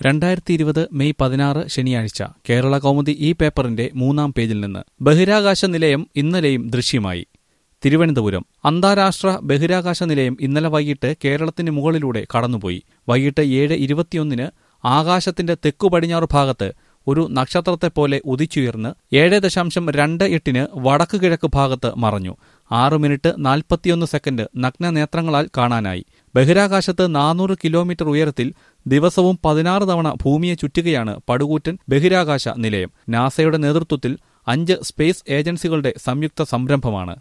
രണ്ടായിരത്തി ഇരുപത് മെയ് പതിനാറ് ശനിയാഴ്ച കേരള കൗമുദി ഈ പേപ്പറിന്റെ മൂന്നാം പേജിൽ നിന്ന് ബഹിരാകാശ നിലയം ഇന്നലെയും ദൃശ്യമായി തിരുവനന്തപുരം അന്താരാഷ്ട്ര ബഹിരാകാശ നിലയം ഇന്നലെ വൈകിട്ട് കേരളത്തിന് മുകളിലൂടെ കടന്നുപോയി വൈകിട്ട് ഏഴ് ഇരുപത്തിയൊന്നിന് ആകാശത്തിന്റെ തെക്കു പടിഞ്ഞാറ് ഭാഗത്ത് ഒരു നക്ഷത്രത്തെപ്പോലെ ഉദിച്ചുയർന്ന് ഏഴ് ദശാംശം രണ്ട് എട്ടിന് വടക്ക് കിഴക്ക് ഭാഗത്ത് മറഞ്ഞു ആറ് മിനിറ്റ് നാൽപ്പത്തിയൊന്ന് സെക്കൻഡ് നഗ്നനേത്രങ്ങളാൽ കാണാനായി ബഹിരാകാശത്ത് നാനൂറ് കിലോമീറ്റർ ഉയരത്തിൽ ദിവസവും പതിനാറ് തവണ ഭൂമിയെ ചുറ്റുകയാണ് പടുകൂറ്റൻ ബഹിരാകാശ നിലയം നാസയുടെ നേതൃത്വത്തിൽ അഞ്ച് സ്പേസ് ഏജൻസികളുടെ സംയുക്ത സംരംഭമാണ്